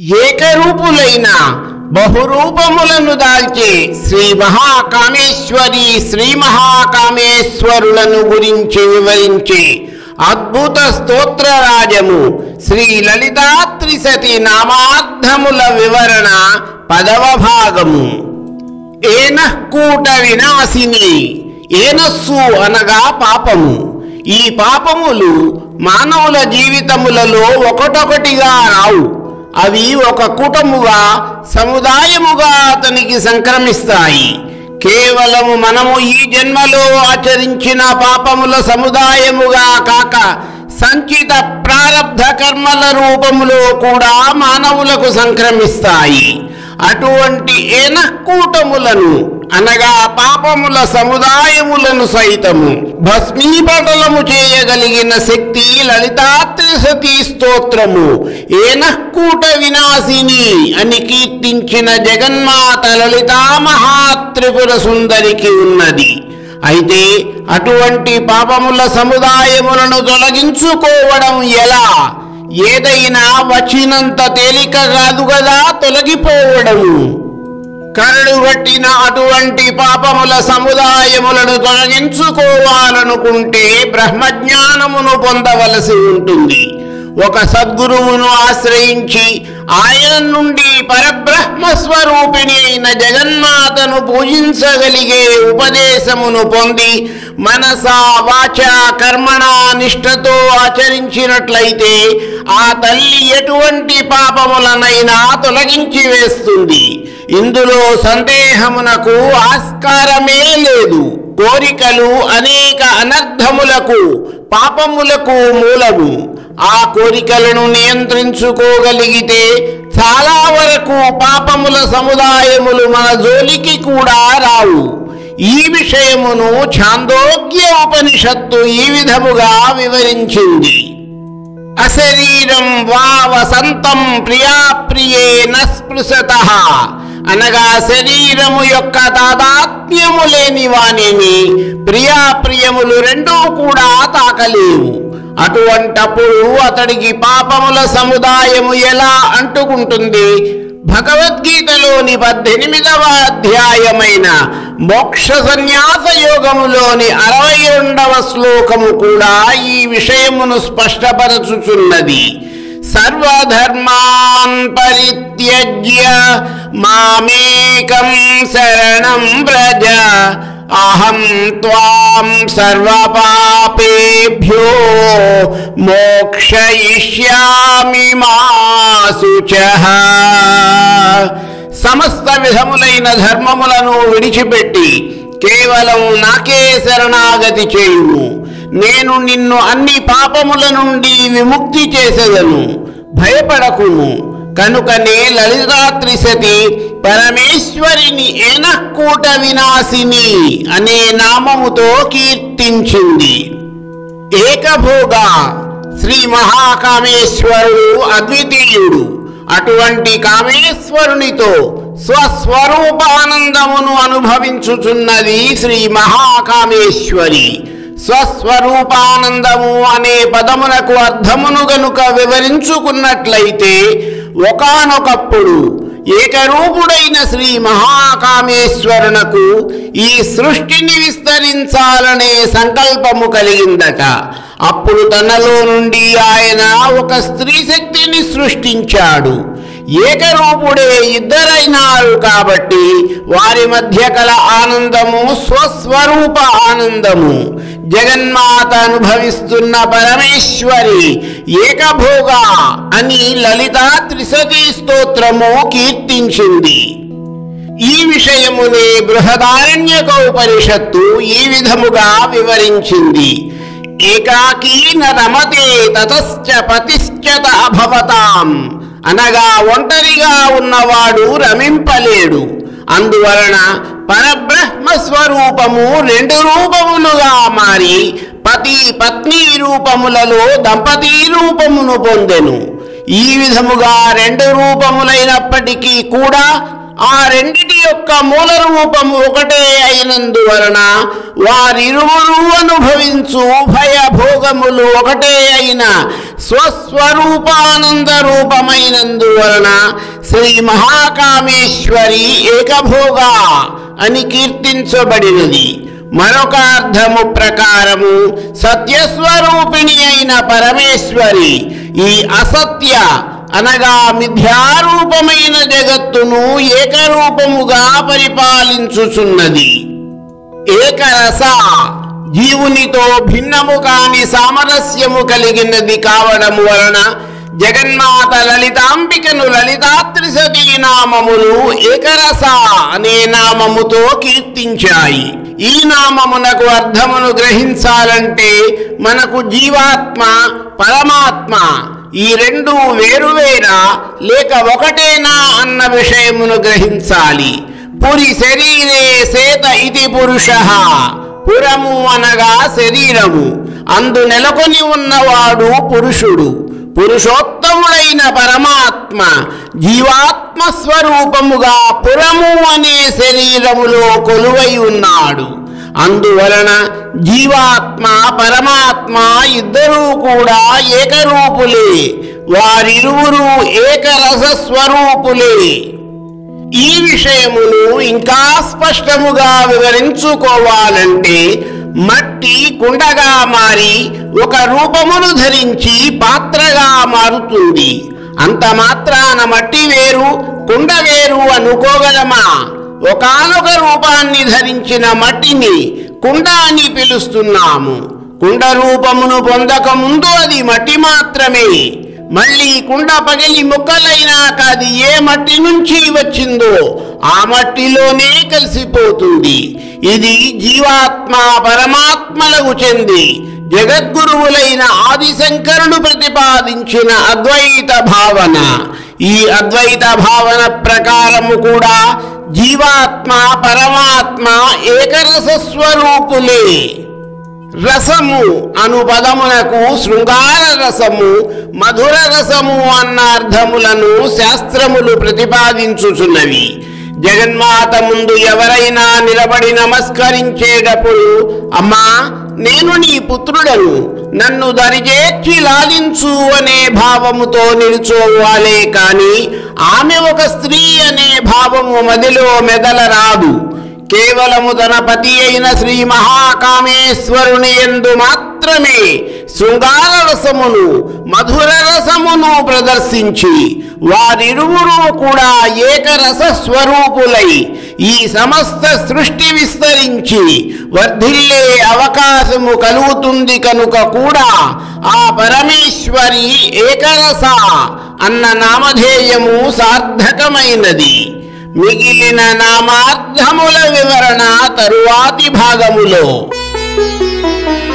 ఏకరూపులైన బహురూపములను దాల్చే శ్రీ మహాకామేశ్వరి శ్రీ మహాకామేశ్వరులను గురించి వివరించే అద్భుత స్తోత్రరాజము శ్రీ లలితా త్రిశతి నామార్థముల వివరణ పదవ భాగము ఏనఃకూట వినాశిని ఏనస్సు అనగా పాపము ఈ పాపములు మానవుల జీవితములలో ఒకటొకటిగా రావు అవి ఒక కూటముగా సముదాయముగా అతనికి సంక్రమిస్తాయి కేవలము మనము ఈ జన్మలో ఆచరించిన పాపముల సముదాయముగా కాక సంచిత ప్రారబ్ధ కర్మల రూపములో కూడా మానవులకు సంక్రమిస్తాయి అటువంటి ఏనకూటములను అనగా పాపముల సముదాయములను సైతము భస్మీపటలము చేయగలిగిన శక్తి లలితాత్రిసతీ స్తోత్రము ఏనకూట వినాశిని అని కీర్తించిన జగన్మాత లలితా మహాత్రిపుర సుందరికి ఉన్నది అయితే అటువంటి పాపముల సముదాయములను తొలగించుకోవడం ఎలా ఏదైనా వచ్చినంత తేలిక కాదు కదా తొలగిపోవడము కరడు కట్టిన అటువంటి పాపముల సముదాయములను తొలగించుకోవాలనుకుంటే బ్రహ్మజ్ఞానమును పొందవలసి ఉంటుంది ఒక సద్గురువును ఆశ్రయించి ఆయన నుండి పరబ్రహ్మ స్వరూపిణి అయిన జగన్మాతను పూజించగలిగే ఉపదేశమును పొంది మనసా వాచ కర్మణ నిష్ఠతో ఆచరించినట్లయితే ఆ తల్లి ఎటువంటి పాపములనైనా తొలగించి వేస్తుంది ఇందులో సందేహమునకు ఆస్కారమే లేదు కోరికలు అనేక అనర్థములకు పాపములకు మూలము ఆ కోరికలను నియంత్రించుకోగలిగితే చాలా వరకు పాపముల సముదాయములు మన జోలికి కూడా రావు ఈ విషయమును ఛాందోగ్య ఉపనిషత్తు ఈ విధముగా వివరించింది అశరీరం వా వసంతం ప్రియాప్రియేన స్పృశత అనగా శరీరము యొక్క తాదాత్మ్యము లేని వాణిని ప్రియాప్రియములు రెండూ కూడా తాకలేవు అటువంటప్పుడు అతడికి పాపముల సముదాయము ఎలా అంటుకుంటుంది భగవద్గీతలోని పద్దెనిమిదవ అధ్యాయమైన మోక్ష సన్యాస యోగములోని అరవై రెండవ శ్లోకము కూడా ఈ విషయమును స్పష్టపరచుచున్నది సర్వధర్మాన్ పరిత్యజ్య మామేకం శరణం వ్రజ అహం త్వాం సర్వపాపేభ్యో మోక్షయిష్యామి మా శుచః సమస్త విధములైన ధర్మములను విడిచిపెట్టి కేవలం నాకే శరణాగతి చేయుము నేను నిన్ను అన్ని పాపముల నుండి విముక్తి చేసేదను భయపడకుము కనుకనే లలితాత్రిశతి పరమేశ్వరిని ఏనక్కూట వినాశిని అనే నామముతో కీర్తించింది ఏకభోగ శ్రీ మహాకామేశ్వరుడు అద్వితీయుడు అటువంటి కామేశ్వరునితో స్వస్వరూపానందమును అనుభవించుచున్నది శ్రీ మహాకామేశ్వరి స్వస్వరూపానందము అనే పదమునకు అర్థమును గనుక వివరించుకున్నట్లయితే ఒకానొకప్పుడు ఏకరూపుడైన శ్రీ మహాకామేశ్వరునకు ఈ సృష్టిని విస్తరించాలనే సంకల్పము కలిగిందట అప్పుడు తనలో నుండి ఆయన ఒక స్త్రీ శక్తిని సృష్టించాడు ఏకరూపుడే ఇద్దరైనారు కాబట్టి వారి మధ్య కల ఆనందము స్వస్వరూప ఆనందము జగన్మాత అనుభవిస్తున్న పరమేశ్వరి ఏకభోగ అని లలితా త్రిశతీ స్తోత్రము కీర్తించింది ఈ విషయమునే బృహదారణ్యక ఉపనిషత్తు ఈ విధముగా వివరించింది ఏకాకీన రమతే తతశ్చ పతిశ్చత అభవతాం అనగా ఒంటరిగా ఉన్నవాడు రమింపలేడు అందువలన పరబ్రహ్మ స్వరూపము రెండు రూపములుగా మారి పతి పత్ని రూపములలో దంపతి రూపమును పొందెను ఈ విధముగా రెండు రూపములైనప్పటికీ కూడా ఆ రెండిటి యొక్క మూల రూపము ఒకటే అయినందువలన వారిరువురు అనుభవించు ఉభయ భోగములు ఒకటే అయిన స్వస్వరూపానంద రూపమైనందువలన శ్రీ మహాకామేశ్వరి ఏకభోగ అని కీర్తించబడినది మరొక అర్థము ప్రకారము సత్యస్వరూపిణి అయిన పరమేశ్వరి ఈ అసత్య అనగా మిథ్యారూపమైన జగత్తును ఏకరూపముగా పరిపాలించుచున్నది ఏకరస జీవునితో భిన్నము కాని సామరస్యము కలిగినది కావడము వలన జగన్మాత లలితాంబికను లలితాత్రిశతీ నామములు ఏకరస అనే నామముతో కీర్తించాయి ఈ నామమునకు అర్థమును గ్రహించాలంటే మనకు జీవాత్మ పరమాత్మ ఈ రెండు వేరువేరా లేక ఒకటేనా అన్న విషయమును గ్రహించాలి పురి శరీరే సేత ఇది పురుష పురము అనగా శరీరము అందు నెలకొని ఉన్నవాడు పురుషుడు పురుషోత్తముడైన పరమాత్మ జీవాత్మ స్వరూపముగా పురము అనే శరీరములో కొలువై ఉన్నాడు అందువలన జీవాత్మ పరమాత్మ ఇద్దరూ కూడా ఏకరూపులే వారిరువురు ఏకరస స్వరూపులే ఈ విషయమును ఇంకా స్పష్టముగా వివరించుకోవాలంటే మట్టి కుండగా మారి ఒక రూపమును ధరించి పాత్రగా మారుతుంది అంత మాత్రాన మట్టి వేరు కుండ వేరు అనుకోగలమా ఒకానొక రూపాన్ని ధరించిన మట్టిని కుండ అని పిలుస్తున్నాము కుండ రూపమును పొందక ముందు అది మట్టి మాత్రమే మళ్ళీ కుండ పగిలి ముక్కలైనాక అది ఏ మట్టి నుంచి వచ్చిందో ఆ మట్టిలోనే కలిసిపోతుంది ఇది జీవాత్మ పరమాత్మలకు చెంది జగద్గురువులైన ఆదిశంకరుడు ప్రతిపాదించిన అద్వైత భావన ఈ అద్వైత భావన ప్రకారము కూడా జీవాత్మ పరమాత్మ ఏకరస స్వరూపులే రసము అను పదమునకు శృంగార రసము మధుర రసము అన్న అర్థములను శాస్త్రములు ప్రతిపాదించుచున్నవి జగన్మాత ముందు ఎవరైనా నిలబడి నమస్కరించేటప్పుడు అమ్మా నేను నీ పుత్రుడను నన్ను దరిచేర్చి లాలించు అనే భావముతో నిలుచోవాలే కాని ఆమె ఒక స్త్రీ అనే భావము మదిలో మెదలరాదు కేవలము తన పతి అయిన శ్రీ మహాకామేశ్వరుని ఎందు మాత్రమే శృంగార రసమును మధుర రసమును ప్రదర్శించి వారిరువురు కూడా ఏకరస స్వరూపులై ఈ సమస్త సృష్టి విస్తరించి వర్ధిల్లే అవకాశము కలుగుతుంది కనుక కూడా ఆ పరమేశ్వరి ఏకరస అన్న నామధేయము సార్థకమైనది మిగిలిన నామార్థముల వివరణ తరువాతి భాగములో